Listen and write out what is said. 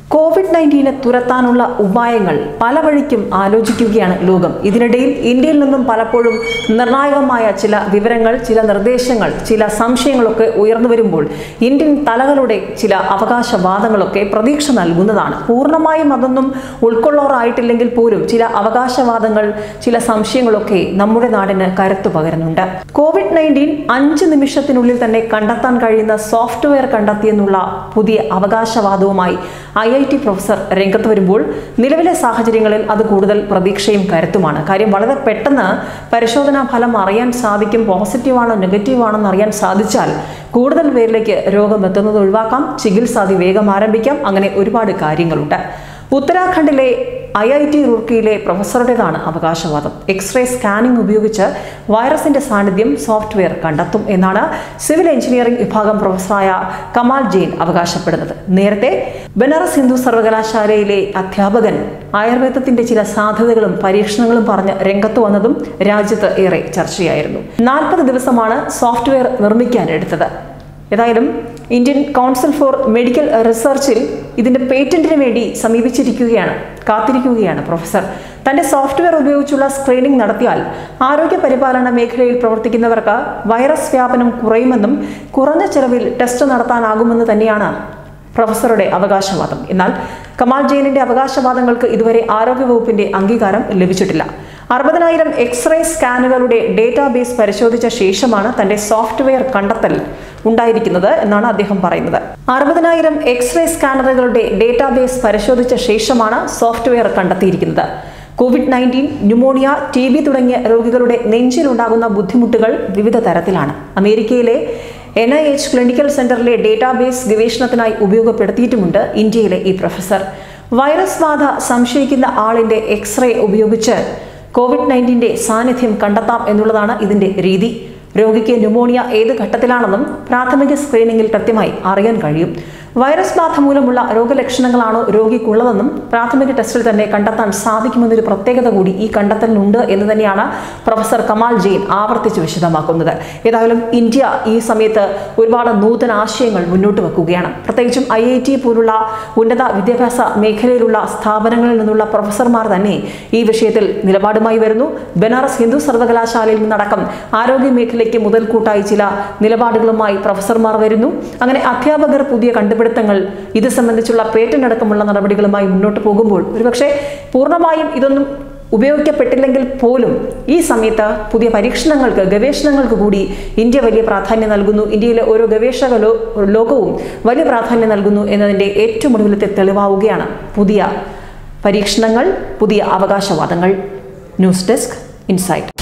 Covid നയൻറ്റീനെ തുരത്താനുള്ള ഉപായങ്ങൾ പല വഴിക്കും ആലോചിക്കുകയാണ് ലോകം ഇതിനിടയിൽ ഇന്ത്യയിൽ നിന്നും പലപ്പോഴും നിർണായകമായ ചില വിവരങ്ങൾ ചില നിർദ്ദേശങ്ങൾ ചില സംശയങ്ങളൊക്കെ ഉയർന്നു വരുമ്പോൾ ഇന്ത്യൻ തലകളുടെ ചില അവകാശവാദങ്ങളൊക്കെ പ്രതീക്ഷ നൽകുന്നതാണ് പൂർണ്ണമായും അതൊന്നും ഉൾക്കൊള്ളാറായിട്ടില്ലെങ്കിൽ പോലും ചില അവകാശവാദങ്ങൾ ചില സംശയങ്ങളൊക്കെ നമ്മുടെ നാടിന് കരുത്തു പകരുന്നുണ്ട് കോവിഡ് നയൻറ്റീൻ അഞ്ച് നിമിഷത്തിനുള്ളിൽ തന്നെ കണ്ടെത്താൻ കഴിയുന്ന സോഫ്റ്റ്വെയർ കണ്ടെത്തിയെന്നുള്ള പുതിയ അവകാശവാദവുമായി ഐ ഐ ടി പ്രൊഫസർ രംഗത്ത് വരുമ്പോൾ നിലവിലെ സാഹചര്യങ്ങളിൽ അത് കൂടുതൽ പ്രതീക്ഷയും കരുത്തുമാണ് കാര്യം വളരെ പെട്ടെന്ന് പരിശോധനാ ഫലം അറിയാൻ സാധിക്കും പോസിറ്റീവാണോ നെഗറ്റീവ് ആണോ എന്ന് അറിയാൻ സാധിച്ചാൽ കൂടുതൽ പേരിലേക്ക് രോഗം എത്തുന്നത് ഒഴിവാക്കാം ചികിത്സ അതിവേഗം ആരംഭിക്കാം അങ്ങനെ ഒരുപാട് കാര്യങ്ങളുണ്ട് ഉത്തരാഖണ്ഡിലെ ഐ ഐ ടി റൂർക്കിയിലെ പ്രൊഫസറുടേതാണ് അവകാശവാദം എക്സ്റേ സ്കാനിംഗ് ഉപയോഗിച്ച് വൈറസിന്റെ സാന്നിധ്യം സോഫ്റ്റ്വെയർ കണ്ടെത്തും എന്നാണ് സിവിൽ എഞ്ചിനീയറിംഗ് വിഭാഗം പ്രൊഫസറായ കമാൽ ജെയിൻ അവകാശപ്പെടുന്നത് നേരത്തെ ബനാറസ് ഹിന്ദു സർവകലാശാലയിലെ അധ്യാപകൻ ആയുർവേദത്തിന്റെ ചില സാധ്യതകളും പരീക്ഷണങ്ങളും പറഞ്ഞ് രംഗത്ത് വന്നതും രാജ്യത്ത് ഏറെ ചർച്ചയായിരുന്നു നാൽപ്പത് ദിവസമാണ് സോഫ്റ്റ്വെയർ നിർമ്മിക്കാൻ എടുത്തത് ഏതായാലും ഇന്ത്യൻ കൗൺസിൽ ഫോർ മെഡിക്കൽ റിസർച്ചിൽ ഇതിന്റെ പേറ്റന്റിന് വേണ്ടി സമീപിച്ചിരിക്കുകയാണ് കാത്തിരിക്കുകയാണ് പ്രൊഫസർ തന്റെ സോഫ്റ്റ്വെയർ ഉപയോഗിച്ചുള്ള സ്ക്രീനിംഗ് നടത്തിയാൽ ആരോഗ്യ പരിപാലന മേഖലയിൽ പ്രവർത്തിക്കുന്നവർക്ക് വൈറസ് വ്യാപനം കുറയുമെന്നും കുറഞ്ഞ ചെലവിൽ ടെസ്റ്റ് നടത്താനാകുമെന്ന് തന്നെയാണ് പ്രൊഫസറുടെ അവകാശവാദം എന്നാൽ കമാൽ ജെയിനിന്റെ അവകാശവാദങ്ങൾക്ക് ഇതുവരെ ആരോഗ്യവകുപ്പിന്റെ അംഗീകാരം ലഭിച്ചിട്ടില്ല അറുപതിനായിരം എക്സ്റേ സ്കാനുകളുടെ ഡേറ്റാബേസ് പരിശോധിച്ച ശേഷമാണ് തന്റെ സോഫ്റ്റ്വെയർ കണ്ടെത്തൽ ഉണ്ടായിരിക്കുന്നത് എന്നാണ് അദ്ദേഹം പറയുന്നത് അറുപതിനായിരം എക്സ്റേ സ്കാനറുകളുടെ ഡേറ്റാബേസ് പരിശോധിച്ച ശേഷമാണ് സോഫ്റ്റ്വെയർ കണ്ടെത്തിയിരിക്കുന്നത് Covid nineteen pneumonia T B തുടങ്ങിയ രോഗികളുടെ നെഞ്ചിലുണ്ടാകുന്ന ബുദ്ധിമുട്ടുകൾ വിവിധ തരത്തിലാണ് അമേരിക്കയിലെ എൻ ഐ എച്ച് ക്ലിനിക്കൽ സെന്ററിലെ ഡേറ്റാബേസ് ഗവേഷണത്തിനായി ഉപയോഗപ്പെടുത്തിയിട്ടുമുണ്ട് ഇന്ത്യയിലെ ഈ പ്രൊഫസർ വൈറസ് ബാധ സംശയിക്കുന്ന ആളിന്റെ എക്സ്റേ ഉപയോഗിച്ച് കോവിഡ് നയൻറ്റീൻ്റെ സാന്നിധ്യം കണ്ടെത്താം എന്നുള്ളതാണ് ഇതിന്റെ രീതി രോഗിക്ക് ന്യൂമോണിയ ഏത് ഘട്ടത്തിലാണെന്നും പ്രാഥമിക സ്ക്രീനിങ്ങിൽ കൃത്യമായി അറിയാൻ കഴിയും വൈറസ് ബാധ മൂലമുള്ള രോഗലക്ഷണങ്ങളാണോ രോഗിക്കുള്ളതെന്നും പ്രാഥമിക ടെസ്റ്റിൽ തന്നെ കണ്ടെത്താൻ സാധിക്കുമെന്നൊരു പ്രത്യേകത കൂടി ഈ കണ്ടെത്തലിനുണ്ട് എന്ന് തന്നെയാണ് പ്രൊഫസർ കമാൽ ജെയിൻ ആവർത്തിച്ച് വിശദമാക്കുന്നത് ഏതായാലും ഇന്ത്യ ഈ സമയത്ത് ഒരുപാട് നൂതന ആശയങ്ങൾ മുന്നോട്ട് വെക്കുകയാണ് പ്രത്യേകിച്ചും ഐ ഐ ടി പോലുള്ള ഉന്നത വിദ്യാഭ്യാസ മേഖലയിലുള്ള സ്ഥാപനങ്ങളിൽ നിന്നുള്ള പ്രൊഫസർമാർ തന്നെ ഈ വിഷയത്തിൽ നിലപാടുമായി വരുന്നു ബനാറസ് ഹിന്ദു സർവകലാശാലയിൽ നിന്നടക്കം ആരോഗ്യ മേഖലയ്ക്ക് മുതൽക്കൂട്ടായി ചില നിലപാടുകളുമായി പ്രൊഫസർമാർ വരുന്നു അങ്ങനെ അധ്യാപകർ പുതിയ കണ്ടുപിടുത്തങ്ങൾ ഇത് സംബന്ധിച്ചുള്ള പേറ്റന്റ് അടക്കമുള്ള നടപടികളുമായി മുന്നോട്ട് പോകുമ്പോൾ ഒരുപക്ഷെ പൂർണ്ണമായും ഇതൊന്നും ഉപയോഗിക്കപ്പെട്ടില്ലെങ്കിൽ പോലും ഈ സമയത്ത് പുതിയ പരീക്ഷണങ്ങൾക്ക് ഗവേഷണങ്ങൾക്ക് കൂടി ഇന്ത്യ വലിയ പ്രാധാന്യം നൽകുന്നു ഇന്ത്യയിലെ ഓരോ ഗവേഷക ലോ ലോകവും വലിയ പ്രാധാന്യം നൽകുന്നു എന്നതിൻ്റെ ഏറ്റവും ഒടുവിലത്തെ തെളിവാവുകയാണ് പുതിയ പരീക്ഷണങ്ങൾ പുതിയ അവകാശവാദങ്ങൾ ന്യൂസ് ഡെസ്ക് ഇൻസൈറ്റ്